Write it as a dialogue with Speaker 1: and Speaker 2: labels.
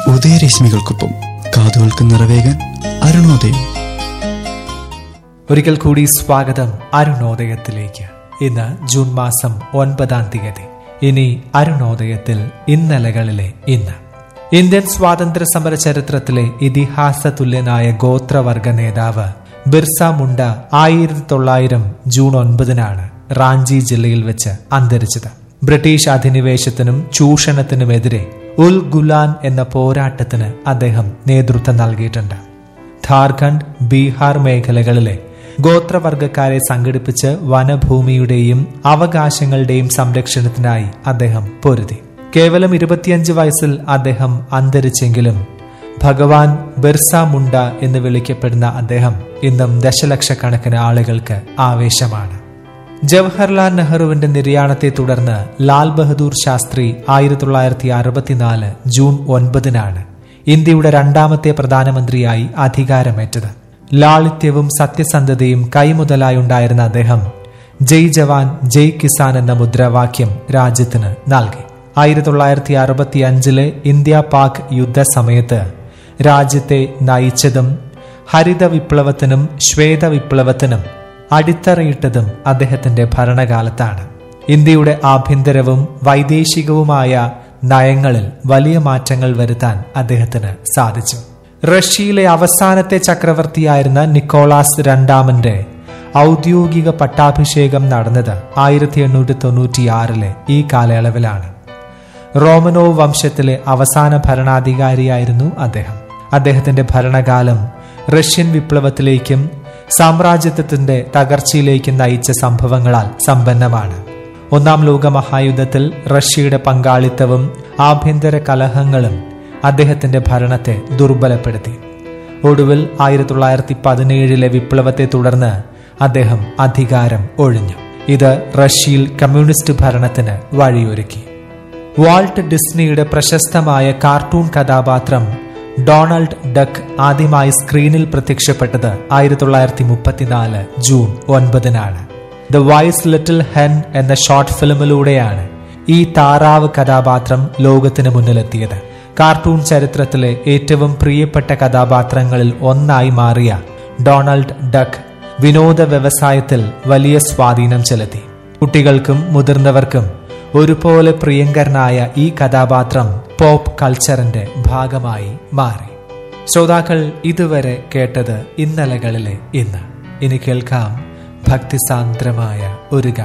Speaker 1: ഉദയരശ്മികൾക്കൊപ്പം കാതുകൾക്ക് നിറവേകാൻ അരുണോദയം
Speaker 2: ഒരിക്കൽ കൂടി സ്വാഗതം അരുണോദയത്തിലേക്ക് ഇന്ന് ജൂൺ മാസം ഒൻപതാം തീയതി ഇനി അരുണോദയത്തിൽ ഇന്നലകളിലെ ഇന്ന് ഇന്ത്യൻ സ്വാതന്ത്ര്യ സമര ചരിത്രത്തിലെ ഇതിഹാസ തുല്യനായ ഗോത്രവർഗ നേതാവ് ബിർസ മുണ്ട ആയിരത്തി തൊള്ളായിരം ജൂൺ ഒൻപതിനാണ് റാഞ്ചി ജില്ലയിൽ വെച്ച് അന്തരിച്ചത് ബ്രിട്ടീഷ് അധിനിവേശത്തിനും ചൂഷണത്തിനുമെതിരെ ഉൽ ഗുലാൻ എന്ന പോരാട്ടത്തിന് അദ്ദേഹം നേതൃത്വം നൽകിയിട്ടുണ്ട് ഝാർഖണ്ഡ് ബീഹാർ മേഖലകളിലെ ഗോത്രവർഗക്കാരെ സംഘടിപ്പിച്ച് വനഭൂമിയുടെയും അവകാശങ്ങളുടെയും സംരക്ഷണത്തിനായി അദ്ദേഹം പൊരുതി കേവലം ഇരുപത്തിയഞ്ച് വയസ്സിൽ അദ്ദേഹം അന്തരിച്ചെങ്കിലും ഭഗവാൻ ബിർസ മുണ്ട എന്ന് വിളിക്കപ്പെടുന്ന അദ്ദേഹം ഇന്നും ദശലക്ഷക്കണക്കിന് ആളുകൾക്ക് ആവേശമാണ് ജവഹർലാൽ നെഹ്റുവിന്റെ നിര്യാണത്തെ തുടർന്ന് ലാൽ ബഹദൂർ ശാസ്ത്രി ആയിരത്തി തൊള്ളായിരത്തി അറുപത്തിനാല് ജൂൺ ഒൻപതിനാണ് ഇന്ത്യയുടെ രണ്ടാമത്തെ പ്രധാനമന്ത്രിയായി അധികാരമേറ്റത് ലാളിത്യവും സത്യസന്ധതയും കൈമുതലായുണ്ടായിരുന്ന അദ്ദേഹം ജയ് ജവാൻ ജയ് കിസാൻ എന്ന മുദ്രാവാക്യം രാജ്യത്തിന് നൽകി ആയിരത്തി തൊള്ളായിരത്തി അറുപത്തി അഞ്ചിലെ ഇന്ത്യ പാക് യുദ്ധസമയത്ത് രാജ്യത്തെ നയിച്ചതും ഹരിത വിപ്ലവത്തിനും ശ്വേത വിപ്ലവത്തിനും അടിത്തറയിട്ടതും അദ്ദേഹത്തിന്റെ ഭരണകാലത്താണ് ഇന്ത്യയുടെ ആഭ്യന്തരവും വൈദേശികവുമായ നയങ്ങളിൽ വലിയ മാറ്റങ്ങൾ വരുത്താൻ അദ്ദേഹത്തിന് സാധിച്ചു റഷ്യയിലെ അവസാനത്തെ ചക്രവർത്തിയായിരുന്ന നിക്കോളാസ് രണ്ടാമന്റെ ഔദ്യോഗിക പട്ടാഭിഷേകം നടന്നത് ആയിരത്തി എണ്ണൂറ്റി തൊണ്ണൂറ്റിയാറിലെ ഈ കാലയളവിലാണ് റോമനോ വംശത്തിലെ അവസാന ഭരണാധികാരിയായിരുന്നു അദ്ദേഹം അദ്ദേഹത്തിന്റെ ഭരണകാലം റഷ്യൻ വിപ്ലവത്തിലേക്കും സാമ്രാജ്യത്വത്തിന്റെ തകർച്ചയിലേക്കും നയിച്ച സംഭവങ്ങളാൽ സമ്പന്നമാണ് ഒന്നാം ലോക മഹായുദ്ധത്തിൽ റഷ്യയുടെ പങ്കാളിത്തവും ആഭ്യന്തര കലഹങ്ങളും അദ്ദേഹത്തിന്റെ ഭരണത്തെ ദുർബലപ്പെടുത്തി ഒടുവിൽ ആയിരത്തി തൊള്ളായിരത്തി പതിനേഴിലെ വിപ്ലവത്തെ തുടർന്ന് അദ്ദേഹം അധികാരം ഒഴിഞ്ഞു ഇത് റഷ്യയിൽ കമ്മ്യൂണിസ്റ്റ് ഭരണത്തിന് വഴിയൊരുക്കി വാൾട്ട് ഡിസ്നിയുടെ പ്രശസ്തമായ കാർട്ടൂൺ കഥാപാത്രം ഡൊണാൾഡ് ഡക്ക് ആദ്യമായി സ്ക്രീനിൽ പ്രത്യക്ഷപ്പെട്ടത് ആയിരത്തി തൊള്ളായിരത്തി മുപ്പത്തിനാല് ജൂൺ ഒൻപതിനാണ് ദ വൈസ് ലിറ്റിൽ ഹെൻ എന്ന ഷോർട്ട് ഫിലിമിലൂടെയാണ് ഈ താറാവ് കഥാപാത്രം ലോകത്തിന് മുന്നിലെത്തിയത് കാർട്ടൂൺ ചരിത്രത്തിലെ ഏറ്റവും പ്രിയപ്പെട്ട കഥാപാത്രങ്ങളിൽ ഒന്നായി മാറിയ ഡൊണാൾഡ് ഡക്ക് വിനോദ വ്യവസായത്തിൽ വലിയ സ്വാധീനം ചെലുത്തി കുട്ടികൾക്കും മുതിർന്നവർക്കും ഒരുപോലെ പ്രിയങ്കരനായ ഈ കഥാപാത്രം പോപ്പ് കൾച്ചറിന്റെ ഭാഗമായി മാറി ശ്രോതാക്കൾ ഇതുവരെ കേട്ടത് ഇന്നലകളിലെ ഇന്ന് ഇനി കേൾക്കാം ഭക്തിസാന്ദ്രമായ ഒരു ഗാനം